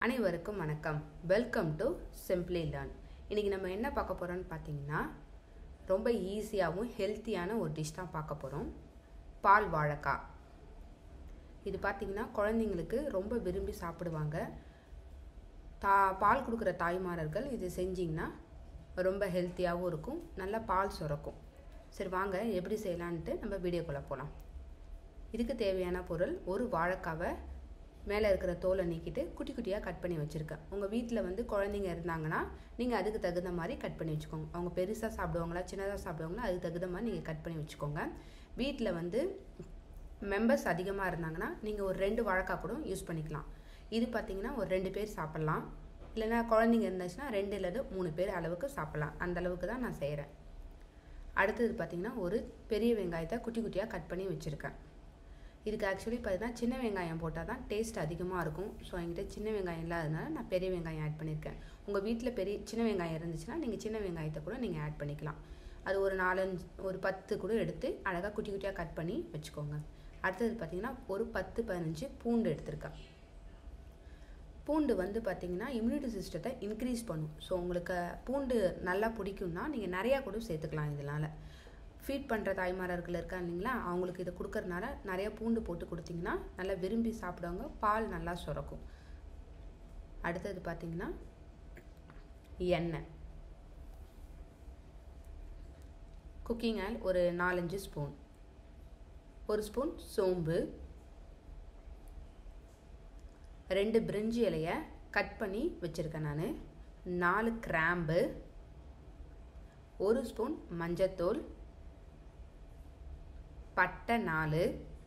அனைவருக்கும் வணக்கம் welcome to simply learn இன்றைக்கி நம்ம என்ன பார்க்க போகிறோம்னு பார்த்தீங்கன்னா ரொம்ப ஈஸியாகவும் ஹெல்த்தியான ஒரு டிஷ் தான் பார்க்க போகிறோம் பால் வாழைக்காய் இது பார்த்தீங்கன்னா குழந்தைங்களுக்கு ரொம்ப விரும்பி சாப்பிடுவாங்க தா பால் கொடுக்குற தாய்மார்கள் இது செஞ்சிங்கன்னா ரொம்ப ஹெல்த்தியாகவும் இருக்கும் நல்லா பால் சுரக்கும் சரி வாங்க எப்படி செய்யலான்ட்டு நம்ம வீடியோக்குள்ளே போகலாம் இதுக்கு தேவையான பொருள் ஒரு வாழைக்காவை மேலே இருக்கிற தோலை நீக்கிட்டு குட்டி குட்டியாக கட் பண்ணி வச்சுருக்கேன் உங்கள் வீட்டில் வந்து குழந்தைங்க இருந்தாங்கன்னா நீங்கள் அதுக்கு தகுந்த மாதிரி கட் பண்ணி வச்சுக்கோங்க அவங்க பெருசாக சாப்பிடுவாங்களா சின்னதாக சாப்பிடுவாங்களா அதுக்கு தகுந்த மாதிரி நீங்கள் கட் பண்ணி வச்சுக்கோங்க வீட்டில் வந்து மெம்பர்ஸ் அதிகமாக இருந்தாங்கன்னா நீங்கள் ஒரு ரெண்டு வாழைக்காய் கூட யூஸ் பண்ணிக்கலாம் இது பார்த்தீங்கன்னா ஒரு ரெண்டு பேர் சாப்பிட்லாம் இல்லைன்னா குழந்தைங்க இருந்துச்சுன்னா ரெண்டு இல்லது மூணு பேர் அளவுக்கு சாப்பிட்லாம் அந்த அளவுக்கு தான் நான் செய்கிறேன் அடுத்தது பார்த்திங்கன்னா ஒரு பெரிய வெங்காயத்தை குட்டி குட்டியாக கட் பண்ணி வச்சுருக்கேன் இதுக்கு ஆக்சுவலி பார்த்தீங்கன்னா சின்ன வெங்காயம் போட்டால் தான் டேஸ்ட் அதிகமாக இருக்கும் ஸோ என்கிட்ட சின்ன வெங்காயம் இல்லாததுனால நான் பெரிய வெங்காயம் ஆட் பண்ணியிருக்கேன் உங்கள் வீட்டில் பெரிய சின்ன வெங்காயம் இருந்துச்சுன்னா நீங்கள் சின்ன வெங்காயத்தை கூட நீங்கள் ஆட் பண்ணிக்கலாம் அது ஒரு நாலஞ்சு ஒரு பத்து கூட எடுத்து அழகாக குட்டி குட்டியாக கட் பண்ணி வச்சுக்கோங்க அடுத்தது பார்த்திங்கன்னா ஒரு பத்து பதினஞ்சு பூண்டு எடுத்திருக்கேன் பூண்டு வந்து பார்த்திங்கன்னா இம்யூனிட்டி சிஸ்டத்தை இன்க்ரீஸ் பண்ணும் ஸோ உங்களுக்கு பூண்டு நல்லா பிடிக்கும்னா நீங்கள் நிறையா கூட சேர்த்துக்கலாம் இதனால் ஃபீட் பண்ணுற தாய்மாரர்கள் இருக்கா இல்லைங்களா அவங்களுக்கு இதை கொடுக்கறனால நிறைய பூண்டு போட்டு கொடுத்தீங்கன்னா நல்லா விரும்பி சாப்பிடுவாங்க பால் நல்லா சுரக்கும் அடுத்தது பார்த்திங்கன்னா எண்ணெய் குக்கிங் ஆயில் ஒரு நாலஞ்சு ஸ்பூன் ஒரு ஸ்பூன் சோம்பு ரெண்டு பிரிஞ்சி இலையை கட் பண்ணி வச்சுருக்கேன் நான் நாலு கிராம்பு ஒரு ஸ்பூன் மஞ்சத்தூள் பட்டை நாலு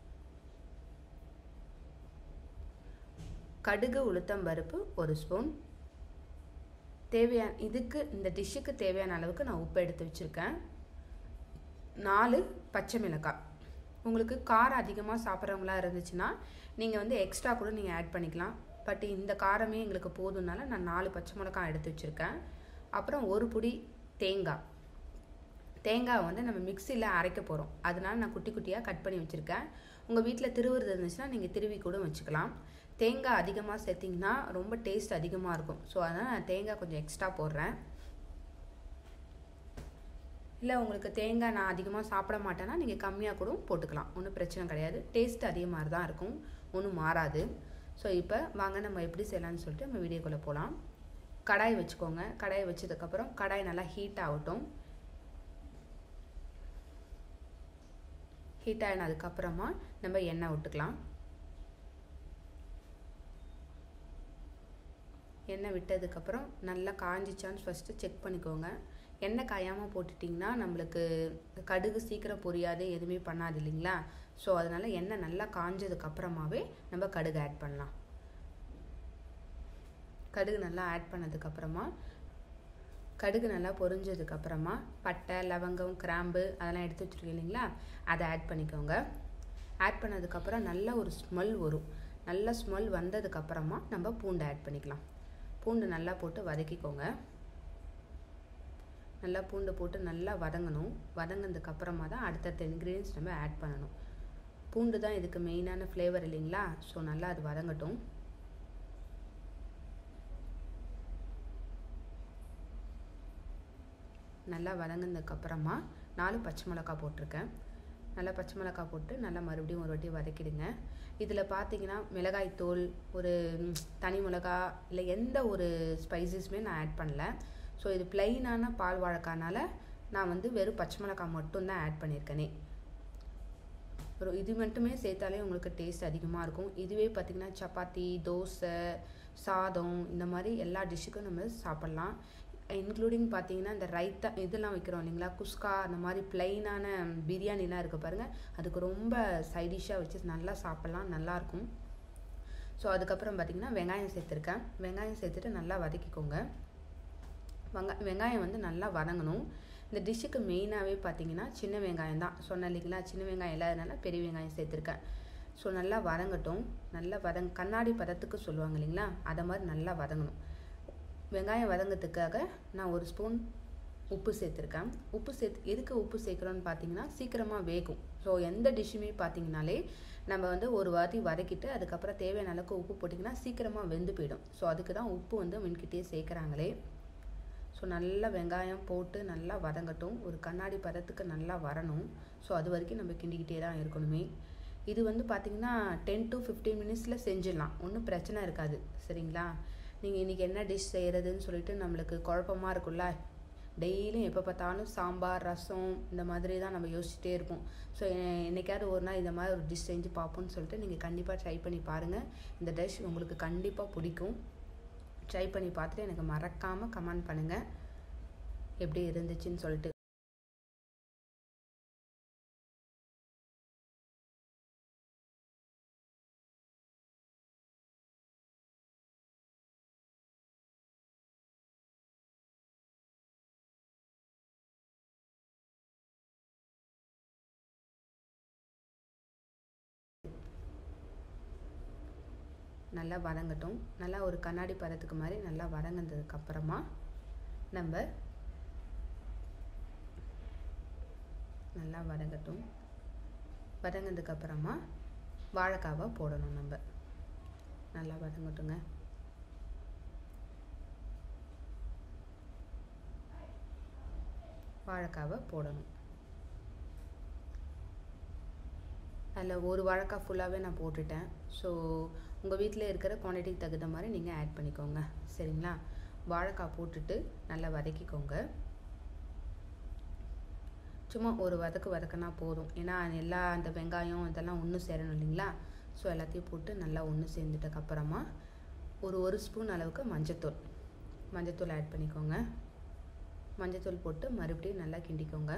கடுகு உளுத்தம்பருப்பு ஒரு ஸ்பூன் தேவையான இதுக்கு இந்த டிஷ்ஷுக்கு தேவையான அளவுக்கு நான் உப்பு எடுத்து வச்சுருக்கேன் நாலு பச்சை மிளகாய் உங்களுக்கு காரம் அதிகமாக சாப்பிட்றவங்களா இருந்துச்சுன்னா நீங்கள் வந்து எக்ஸ்ட்ரா கூட நீங்கள் ஆட் பண்ணிக்கலாம் பட் இந்த காரமே எங்களுக்கு போதும்னால நான் நாலு பச்சை மிளகாய் எடுத்து வச்சுருக்கேன் அப்புறம் ஒரு புடி தேங்காய் தேங்காய் வந்து நம்ம மிக்சியில் அரைக்க போகிறோம் அதனால நான் குட்டி குட்டியாக கட் பண்ணி வச்சுருக்கேன் உங்கள் வீட்டில் திருவுறது இருந்துச்சுன்னா நீங்கள் திருவி கூட வச்சுக்கலாம் தேங்காய் அதிகமாக சேர்த்திங்கன்னா ரொம்ப டேஸ்ட் அதிகமாக இருக்கும் ஸோ அதனால் நான் தேங்காய் கொஞ்சம் எக்ஸ்ட்ரா போடுறேன் இல்லை உங்களுக்கு தேங்காய் நான் அதிகமாக சாப்பிட மாட்டேன்னா நீங்கள் கம்மியாக கூட போட்டுக்கலாம் ஒன்றும் பிரச்சனை கிடையாது டேஸ்ட் அதே மாதிரி தான் இருக்கும் ஒன்றும் மாறாது ஸோ இப்போ வாங்க நம்ம எப்படி செய்யலாம்னு சொல்லிட்டு நம்ம வீடியோக்குள்ளே போகலாம் கடாய் வச்சுக்கோங்க கடாயை வச்சதுக்கப்புறம் கடாய் நல்லா ஹீட் ஆகட்டும் ஹீட் ஆகினதுக்கப்புறமா நம்ம எண்ணெய் விட்டுக்கலாம் எண்ணெய் விட்டதுக்கப்புறம் நல்லா காஞ்சிச்சான்னு ஃபஸ்ட்டு செக் பண்ணிக்கோங்க எண்ணெய் காயாமல் போட்டுட்டிங்கன்னா நம்மளுக்கு கடுகு சீக்கிரம் பொரியாது எதுவுமே பண்ணாது இல்லைங்களா ஸோ அதனால் எண்ணெய் நல்லா காஞ்சதுக்கப்புறமாவே நம்ம கடுகு ஆட் பண்ணலாம் கடுகு நல்லா ஆட் பண்ணதுக்கப்புறமா கடுகு நல்லா பொரிஞ்சதுக்கப்புறமா பட்டை லவங்கம் கிராம்பு அதெல்லாம் எடுத்து வச்சுருக்கீங்க இல்லைங்களா அதை ஆட் பண்ணிக்கோங்க ஆட் பண்ணதுக்கப்புறம் நல்ல ஒரு ஸ்மெல் வரும் நல்ல ஸ்மெல் வந்ததுக்கப்புறமா நம்ம பூண்டு ஆட் பண்ணிக்கலாம் பூண்டு நல்லா போட்டு வதக்கிக்கோங்க நல்லா பூண்டு போட்டு நல்லா வதங்கணும் வதங்கினதுக்கப்புறமா தான் அடுத்தடுத்த இன்க்ரீடியன்ஸ் நம்ம ஆட் பண்ணணும் பூண்டு தான் இதுக்கு மெயினான ஃப்ளேவர் இல்லைங்களா ஸோ நல்லா அது வதங்கட்டும் நல்லா வதங்கினதுக்கப்புறமா நாலு பச்சை மிளகா போட்டிருக்கேன் நல்லா பச்சை மிளகா போட்டு நல்லா மறுபடியும் ஒரு வாட்டி வதக்கிடுங்க இதில் பார்த்தீங்கன்னா மிளகாய் தூள் ஒரு தனி மிளகா இல்லை எந்த ஒரு ஸ்பைசஸுமே நான் ஆட் பண்ணல ஸோ இது பிளெயினான பால் வாழைக்கானால நான் வந்து வெறும் பச்சை மிளகாய் மட்டும்தான் ஆட் பண்ணியிருக்கேனே ஒரு இது மட்டுமே சேர்த்தாலே உங்களுக்கு டேஸ்ட் அதிகமாக இருக்கும் இதுவே பார்த்திங்கன்னா சப்பாத்தி தோசை சாதம் இந்த மாதிரி எல்லா டிஷ்ஷுக்கும் நம்ம சாப்பிட்லாம் இன்க்ளூடிங் பார்த்தீங்கன்னா இந்த ரைத்தா இதெல்லாம் வைக்கிறோம் இல்லைங்களா குஸ்கா அந்த மாதிரி பிளெயினான பிரியாணிலாம் இருக்குது பாருங்கள் அதுக்கு ரொம்ப சைடிஷ்ஷாக வச்சு நல்லா சாப்பிட்லாம் நல்லாயிருக்கும் ஸோ அதுக்கப்புறம் பார்த்திங்கன்னா வெங்காயம் சேர்த்துருக்கேன் வெங்காயம் சேர்த்துட்டு நல்லா வதக்கிக்கோங்க வெங்கா வெங்காயம் வந்து நல்லா வதங்கணும் இந்த டிஷ்ஷுக்கு மெயினாகவே பார்த்தீங்கன்னா சின்ன வெங்காயம் தான் சொன்ன இல்லைங்களா சின்ன வெங்காயம் இல்லாதனால பெரிய வெங்காயம் சேர்த்துருக்கேன் ஸோ நல்லா வதங்கட்டும் நல்லா வதங் கண்ணாடி பதத்துக்கு சொல்லுவாங்க இல்லைங்களா அதை மாதிரி நல்லா வதங்கணும் வெங்காயம் வதங்கிறதுக்காக நான் ஒரு ஸ்பூன் உப்பு சேர்த்துருக்கேன் உப்பு சேர்த்து எதுக்கு உப்பு சேர்க்குறோன்னு பார்த்தீங்கன்னா சீக்கிரமாக வேகும் ஸோ எந்த டிஷ்ஷுமே பார்த்தீங்கனாலே நம்ம வந்து ஒரு வாட்டி வதக்கிட்டு அதுக்கப்புறம் தேவையான அளவுக்கு உப்பு போட்டிங்கன்னா சீக்கிரமாக வெந்து போயிடும் ஸோ அதுக்கு தான் உப்பு வந்து முன்கிட்டே சேர்க்குறாங்களே ஸோ நல்லா வெங்காயம் போட்டு நல்லா வதங்கட்டும் ஒரு கண்ணாடி பதத்துக்கு நல்லா வரணும் ஸோ அது வரைக்கும் நம்ம கிண்டிக்கிட்டே தான் இருக்கணுமே இது வந்து பார்த்திங்கன்னா டென் டு ஃபிஃப்டீன் மினிட்ஸில் செஞ்சிடலாம் ஒன்றும் பிரச்சனை இருக்காது சரிங்களா நீங்கள் இன்றைக்கி என்ன டிஷ் செய்கிறதுன்னு சொல்லிட்டு நம்மளுக்கு குழப்பமாக இருக்கும்ல டெய்லியும் எப்போ பார்த்தாலும் சாம்பார் ரசம் இந்த மாதிரி தான் நம்ம யோசிச்சுட்டே இருப்போம் ஸோ என்னைக்காவது ஒரு நாள் இந்த மாதிரி ஒரு டிஷ் செஞ்சு பார்ப்போம்னு சொல்லிட்டு நீங்கள் கண்டிப்பாக ட்ரை பண்ணி பாருங்கள் இந்த டிஷ் உங்களுக்கு கண்டிப்பாக பிடிக்கும் ட்ரை பண்ணி பார்த்துட்டு எனக்கு மறக்காமல் கமெண்ட் பண்ணுங்கள் எப்படி இருந்துச்சுன்னு சொல்லிட்டு நல்லா வதங்கட்டும் நல்லா ஒரு கண்ணாடி பதத்துக்கு மாதிரி நல்லா வதங்கினதுக்கு அப்புறமா நம்ம நல்லா வதங்கட்டும் வதங்கினதுக்கு அப்புறமா வாழைக்காவை போடணும் நம்ம நல்லா வதங்கட்டுங்க வாழைக்காவை போடணும் அதில் ஒரு வாழைக்காய் ஃபுல்லாகவே நான் போட்டுட்டேன் ஸோ உங்கள் வீட்டில் இருக்கிற குவான்டிட்டிக்கு தகுந்த மாதிரி நீங்கள் ஆட் பண்ணிக்கோங்க சரிங்களா வாழைக்காய் போட்டுட்டு நல்லா வதக்கிக்கோங்க சும்மா ஒரு வதக்கு வதக்கினா போதும் ஏன்னா எல்லா அந்த வெங்காயம் இதெல்லாம் ஒன்று சேரணும் இல்லைங்களா ஸோ எல்லாத்தையும் போட்டு நல்லா ஒன்று சேர்ந்துட்டக்கப்புறமா ஒரு ஒரு ஸ்பூன் அளவுக்கு மஞ்சத்தூள் மஞ்சத்தூள் ஆட் பண்ணிக்கோங்க மஞ்சத்தூள் போட்டு மறுபடியும் நல்லா கிண்டிக்கோங்க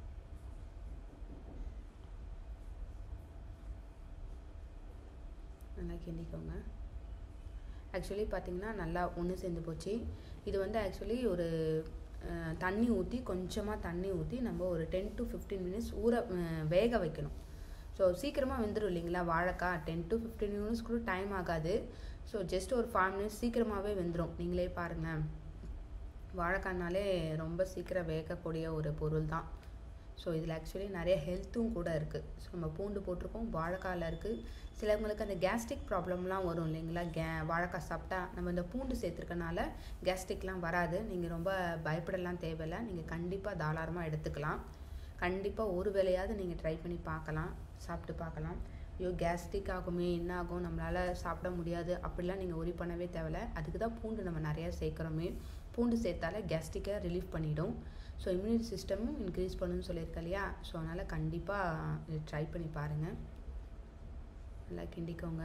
நல்லா கிண்டிக்கோங்க ஆக்சுவலி பார்த்திங்கன்னா நல்லா ஒன்று சேர்ந்து போச்சு இது வந்து ஆக்சுவலி ஒரு தண்ணி ஊற்றி கொஞ்சமாக தண்ணி ஊற்றி நம்ம ஒரு டென் டு ஃபிஃப்டீன் மினிட்ஸ் ஊற வேக வைக்கணும் ஸோ சீக்கிரமாக வெந்துடும் இல்லைங்களா வாழைக்காய் டென் டு ஃபிஃப்டீன் மினிட்ஸ் கூட டைம் ஆகாது ஸோ ஜஸ்ட் ஒரு ஃபைவ் மினிட்ஸ் சீக்கிரமாகவே வெந்துடும் நீங்களே பாருங்கள் வாழைக்காய்னாலே ரொம்ப சீக்கிரம் வேகக்கூடிய ஒரு பொருள் தான் ஸோ இதில் ஆக்சுவலி நிறைய ஹெல்த்தும் கூட இருக்குது ஸோ நம்ம பூண்டு போட்டிருக்கோம் வாழைக்காயில் இருக்குது சிலவங்களுக்கு அந்த கேஸ்ட்ரிக் ப்ராப்ளம்லாம் வரும் இல்லைங்களா கே வாழைக்காய் சாப்பிட்டா நம்ம இந்த பூண்டு சேர்த்துருக்கனால கேஸ்ட்ரிக்லாம் வராது நீங்கள் ரொம்ப பயப்படலாம் தேவையில்லை நீங்கள் கண்டிப்பாக தாராளமாக எடுத்துக்கலாம் கண்டிப்பாக ஒரு வேலையாவது நீங்கள் ட்ரை பண்ணி பார்க்கலாம் சாப்பிட்டு பார்க்கலாம் ஐயோ கேஸ்ட்ரிக் ஆகுமே என்ன ஆகும் நம்மளால் சாப்பிட முடியாது அப்படிலாம் நீங்கள் ஒரி பண்ணவே தேவையில்ல அதுக்கு தான் பூண்டு நம்ம நிறையா சேர்க்குறோமே பூண்டு சேர்த்தாலே கேஸ்ட்ரிக்கை ரிலீஃப் பண்ணிடும் ஸோ இம்யூனிட்டி சிஸ்டமும் இன்க்ரீஸ் பண்ணுன்னு சொல்லியிருக்கேன் இல்லையா ஸோ அதனால் கண்டிப்பாக இது ட்ரை பண்ணி பாருங்கள் நல்லா கிண்டிக்கோங்க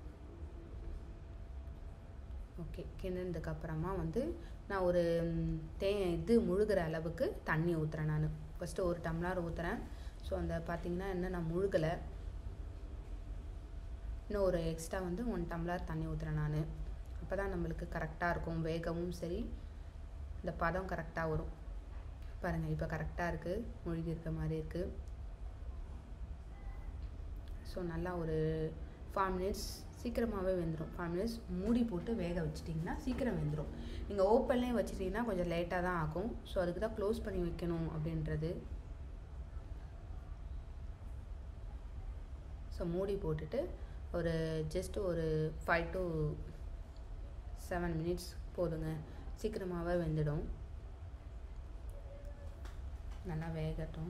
ஓகே கிண்டினதுக்கப்புறமா வந்து நான் ஒரு தே இது முழுகிற அளவுக்கு தண்ணி ஊற்றுறேன் நான் ஃபஸ்ட்டு ஒரு டம்ளர் ஊற்றுறேன் ஸோ அந்த பார்த்திங்கன்னா என்ன நான் முழுகலை இன்னும் ஒரு எக்ஸ்ட்ரா வந்து ஒன் டம்ளர் தண்ணி ஊற்றுறேன் நான் அப்போ தான் நம்மளுக்கு கரெக்டாக இருக்கும் வேகவும் சரி இந்த பதம் கரெக்டாக வரும் பாருங்கள் இப்போ கரெக்டாக இருக்குது மூழ்கி இருக்க மாதிரி இருக்குது ஸோ நல்லா ஒரு ஃபைவ் மினிட்ஸ் சீக்கிரமாகவே வெந்துடும் ஃபைவ் மினிட்ஸ் மூடி போட்டு வேக வச்சிட்டிங்கன்னா சீக்கிரம் வெந்துடும் நீங்கள் ஓப்பன்லேயே வச்சிட்டிங்கன்னா கொஞ்சம் லேட்டாக தான் ஆகும் ஸோ அதுக்கு தான் க்ளோஸ் பண்ணி வைக்கணும் அப்படின்றது ஸோ மூடி போட்டுட்டு ஒரு ஜஸ்ட் ஒரு ஃபைவ் டு செவன் மினிட்ஸ் போதுங்க சீக்கிரமாகவே வெந்துடும் நல்லா வேகட்டும்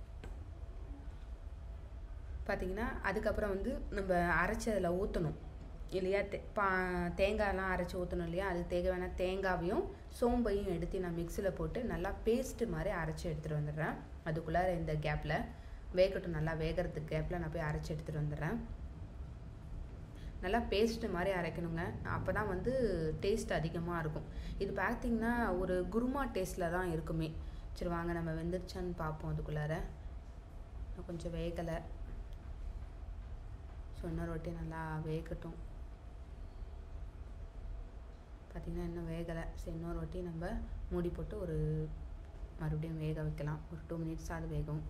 பார்த்திங்கன்னா அதுக்கப்புறம் வந்து நம்ம அரைச்சி அதில் ஊற்றணும் இல்லையா தே பா தேங்காயெல்லாம் அரைச்சி ஊற்றணும் இல்லையா அதுக்கு தேவையான தேங்காவையும் சோம்பையும் எடுத்து நான் மிக்சியில் போட்டு நல்லா பேஸ்ட்டு மாதிரி அரைச்சி எடுத்துகிட்டு வந்துடுறேன் அதுக்குள்ளார இந்த கேப்பில் வேகட்டும் நல்லா வேகிறதுக்கு கேப்பில் நான் போய் அரைச்சி எடுத்துகிட்டு வந்துடுறேன் நல்லா பேஸ்ட்டு மாதிரி அரைக்கணுங்க அப்போ தான் வந்து டேஸ்ட் அதிகமாக இருக்கும் இது பார்த்திங்கன்னா ஒரு குருமா டேஸ்ட்டில் தான் இருக்குமே சரி வாங்க நம்ம வெந்துருச்சான்னு பார்ப்போம் அதுக்குள்ளார கொஞ்சம் வேகலை ஸோ இன்னொரு வாட்டி நல்லா வேகட்டும் பார்த்திங்கன்னா இன்னும் வேகலை சரி இன்னொரு வாட்டி நம்ம மூடி போட்டு ஒரு மறுபடியும் வேக வைக்கலாம் ஒரு டூ மினிட்ஸ் அது வேகும்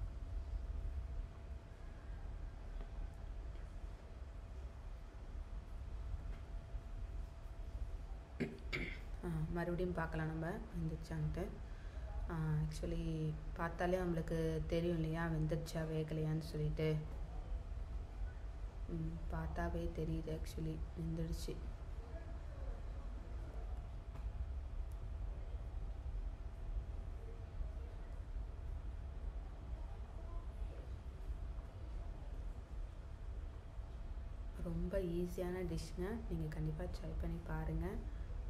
மறுபடியும் பார்க்கலாம் நம்ம வெந்துருச்சான்ட்டு ஆக்சுவலி பார்த்தாலே நம்மளுக்கு தெரியும் இல்லையா வெந்துருச்சா வேகலையான்னு சொல்லிட்டு ம், பார்த்தாவே தெரியுது ஆக்சுவலி வெந்துடுச்சு ரொம்ப ஈஸியான டிஷ்ங்க நீங்கள் கண்டிப்பாக ட்ரை பண்ணி பாருங்கள்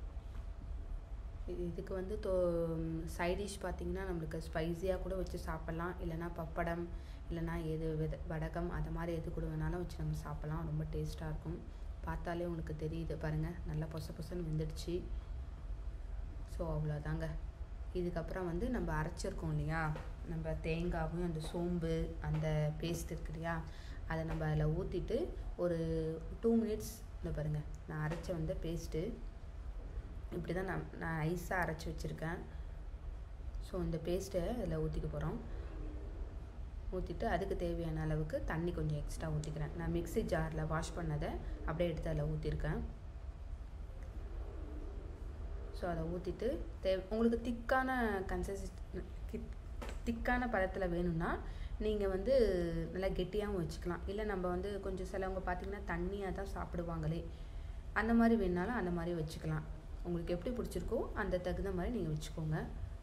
இது இதுக்கு வந்து தோ சைட் டிஷ் பார்த்தீங்கன்னா நம்மளுக்கு ஸ்பைஸியாக கூட வச்சு சாப்பிட்லாம் இல்லைன்னா பப்படம் இல்லைன்னா எது வித வடகம் அது மாதிரி எது கூட வேணாலும் வச்சு நம்ம சாப்பிட்லாம் ரொம்ப டேஸ்ட்டாக இருக்கும் பார்த்தாலே உங்களுக்கு தெரியுது பாருங்கள் நல்லா பொச பொசன்னு வெந்துடுச்சு ஸோ அவ்வளோதாங்க இதுக்கப்புறம் வந்து நம்ம அரைச்சிருக்கோம் இல்லையா நம்ம தேங்காவும் அந்த சோம்பு அந்த பேஸ்ட் இருக்கு இல்லையா அதை நம்ம அதில் ஊற்றிட்டு ஒரு டூ மினிட்ஸ் இந்த பாருங்கள் நான் அரைச்ச வந்து பேஸ்ட்டு இப்படி தான் நான் நான் ஐஸாக அரைச்சி வச்சுருக்கேன் ஸோ இந்த பேஸ்ட்டை அதில் ஊற்றிக்க போகிறோம் ஊற்றிட்டு அதுக்கு தேவையான அளவுக்கு தண்ணி கொஞ்சம் எக்ஸ்ட்ரா ஊற்றிக்கிறேன் நான் மிக்ஸி ஜாரில் வாஷ் பண்ணதை அப்படியே எடுத்து அதில் ஊற்றிருக்கேன் ஸோ அதை ஊற்றிட்டு தே உங்களுக்கு திக்கான கன்சிஸ்ட் திக்கான பதத்தில் வேணும்னா நீங்கள் வந்து நல்லா கெட்டியாகவும் வச்சுக்கலாம் இல்லை நம்ம வந்து கொஞ்சம் சிலவங்க பார்த்தீங்கன்னா தண்ணியாக தான் சாப்பிடுவாங்களே அந்த மாதிரி வேணுனாலும் அந்த மாதிரி வச்சுக்கலாம் உங்களுக்கு எப்படி பிடிச்சிருக்கோ அந்த தகுந்த மாதிரி நீங்கள் வச்சுக்கோங்க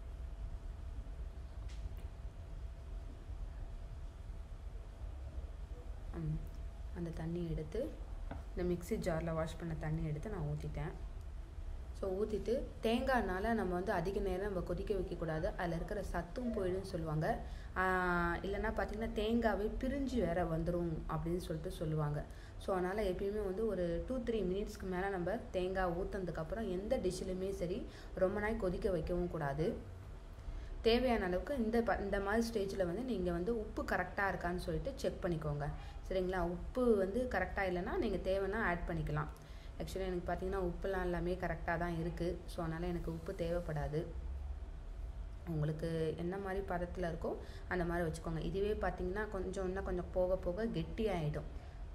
ம், அந்த தண்ணி எடுத்து இந்த மிக்ஸி ஜாரில் வாஷ் பண்ண தண்ணி எடுத்து நான் ஊற்றிட்டேன் ஸோ ஊற்றிட்டு தேங்காய்னால நம்ம வந்து அதிக நேரம் நம்ம கொதிக்க வைக்கக்கூடாது அதில் இருக்கிற சத்தும் போயிடும்னு சொல்லுவாங்க ஆஹ் இல்லைன்னா பார்த்தீங்கன்னா தேங்காவே பிரிஞ்சு வேற வந்துடும் அப்படின்னு சொல்லிட்டு சொல்லுவாங்க ஸோ அதனால் எப்பயுமே வந்து ஒரு டூ த்ரீ மினிட்ஸ்க்கு மேலே நம்ம தேங்காய் ஊற்றுனதுக்கப்புறம் எந்த டிஷ்ஷிலுமே சரி ரொம்ப நாள் கொதிக்க வைக்கவும் கூடாது தேவையான அளவுக்கு இந்த ப இந்த மாதிரி ஸ்டேஜில் வந்து நீங்கள் வந்து உப்பு கரெக்டாக இருக்கான்னு சொல்லிட்டு செக் பண்ணிக்கோங்க சரிங்களா உப்பு வந்து கரெக்டாக இல்லைன்னா நீங்கள் தேவைன்னா ஆட் பண்ணிக்கலாம் ஆக்சுவலி எனக்கு பார்த்தீங்கன்னா உப்புலாம் எல்லாமே கரெக்டாக தான் இருக்குது ஸோ அதனால் எனக்கு உப்பு தேவைப்படாது உங்களுக்கு என்ன மாதிரி பதத்தில் இருக்கோ அந்த மாதிரி வச்சுக்கோங்க இதுவே பார்த்தீங்கன்னா கொஞ்சம் இன்னும் கொஞ்சம் போக போக கெட்டியாயிடும்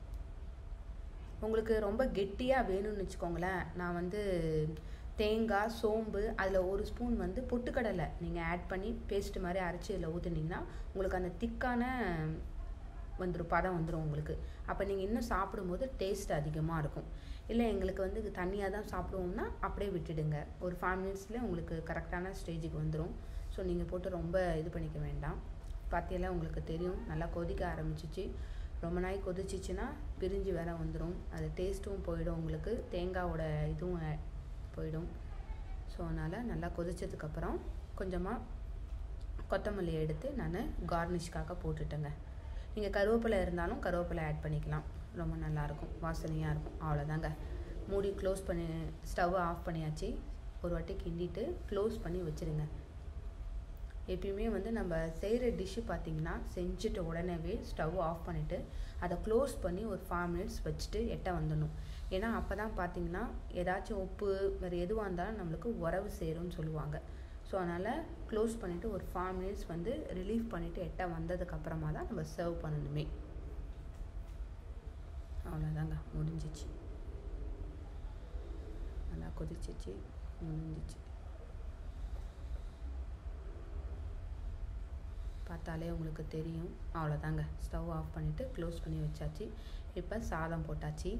உங்களுக்கு ரொம்ப கெட்டியாக வேணும்னு வச்சுக்கோங்களேன் நான் வந்து தேங்காய் சோம்பு அதில் ஒரு ஸ்பூன் வந்து பொட்டுக்கடலை நீங்கள் ஆட் பண்ணி பேஸ்ட் மாதிரி அரைச்சி இதில் ஊற்றுனீங்கன்னா உங்களுக்கு அந்த திக்கான வந்துடும் பதம் வந்துடும் உங்களுக்கு அப்போ நீங்கள் இன்னும் சாப்பிடும்போது டேஸ்ட் அதிகமாக இருக்கும் இல்லை எங்களுக்கு வந்து இது தண்ணியாக தான் சாப்பிடுவோம்னா அப்படியே விட்டுடுங்க ஒரு ஃபைவ் மினிட்ஸ்லேயே உங்களுக்கு கரெக்டான ஸ்டேஜுக்கு வந்துடும் ஸோ நீங்கள் போட்டு ரொம்ப இது பண்ணிக்க வேண்டாம் பார்த்தீங்களா உங்களுக்கு தெரியும் நல்லா கொதிக்க ஆரம்பிச்சிச்சு ரொம்ப நாள் கொதிச்சிச்சுன்னா பிரிஞ்சு வேற வந்துடும் அது டேஸ்ட்டும் போயிடும் உங்களுக்கு தேங்காவோட இதுவும் அ- போயிடும் ஸோ அதனால் நல்லா கொதிச்சதுக்கப்புறம் கொஞ்சமாக கொத்தமல்லி எடுத்து நான் கார்னிஷ்காக போட்டுட்டேங்க நீங்கள் கருவேப்பிலை இருந்தாலும் கருவேப்பிலை ஆட் பண்ணிக்கலாம் ரொம்ப நல்லாயிருக்கும் வாசனையாக இருக்கும் அவ்வளோதாங்க மூடி க்ளோஸ் பண்ணி ஸ்டவ் ஆஃப் பண்ணியாச்சு ஒரு வாட்டி கிண்டிட்டு க்ளோஸ் பண்ணி வச்சுருங்க எப்பயுமே வந்து நம்ம செய்கிற டிஷ்ஷு பார்த்தீங்கன்னா செஞ்சுட்டு உடனேவே ஸ்டவ் ஆஃப் பண்ணிவிட்டு அதை க்ளோஸ் பண்ணி ஒரு ஃபைவ் மினிட்ஸ் வச்சுட்டு எட்ட வந்துடணும் ஏன்னா அப்போ தான் பார்த்தீங்கன்னா ஏதாச்சும் உப்பு வேறு எதுவாக இருந்தாலும் நம்மளுக்கு உறவு சேரும்னு சொல்லுவாங்க ஸோ அதனால் க்ளோஸ் பண்ணிவிட்டு ஒரு ஃபைவ் மினிட்ஸ் வந்து ரிலீஃப் பண்ணிவிட்டு எட்ட வந்ததுக்கப்புறமா தான் நம்ம சர்வ் பண்ணணுமே அவ்வளோதாங்க முடிஞ்சிச்சு நல்லா கொதிச்சிச்சு முடிஞ்சிச்சு பார்த்தாலே உங்களுக்கு தெரியும் அவ்வளோதாங்க ஸ்டவ் ஆஃப் பண்ணிவிட்டு க்ளோஸ் பண்ணி வச்சாச்சு இப்போ சாதம் போட்டாச்சு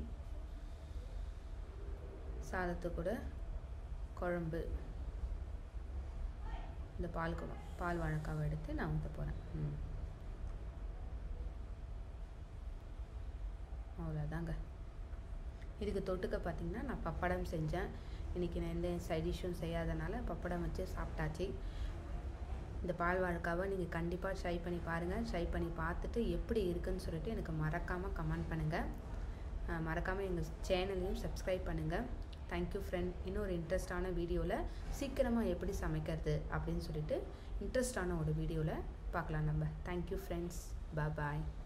சாதத்து கூட குழம்பு இந்த பால் குழம்பு பால் வாழைக்காவை எடுத்து நான் ஊற்ற போகிறேன் ம் அவ்வளோதாங்க இதுக்கு தொட்டுக்க பார்த்தீங்கன்னா நான் பப்படம் செஞ்சேன் இன்றைக்கி நான் எந்த சைட் டிஷ்ஷும் செய்யாதனால பப்படம் வச்சு சாப்பிட்டாச்சு இந்த பால் வாழைக்காவை நீங்கள் கண்டிப்பாக ட்ரை பண்ணி பாருங்கள் ட்ரை பண்ணி பார்த்துட்டு எப்படி இருக்குன்னு சொல்லிட்டு எனக்கு மறக்காமல் கமெண்ட் பண்ணுங்கள் மறக்காமல் எங்கள் சேனலையும் சப்ஸ்கிரைப் பண்ணுங்கள் தேங்க்யூ ஃப்ரெண்ட் இன்னொரு இன்ட்ரெஸ்டான வீடியோவில் சீக்கிரமாக எப்படி சமைக்கிறது அப்படின்னு சொல்லிட்டு இன்ட்ரெஸ்டான ஒரு வீடியோவில் பார்க்கலாம் நம்ம தேங்க்யூ ஃப்ரெண்ட்ஸ் பாய்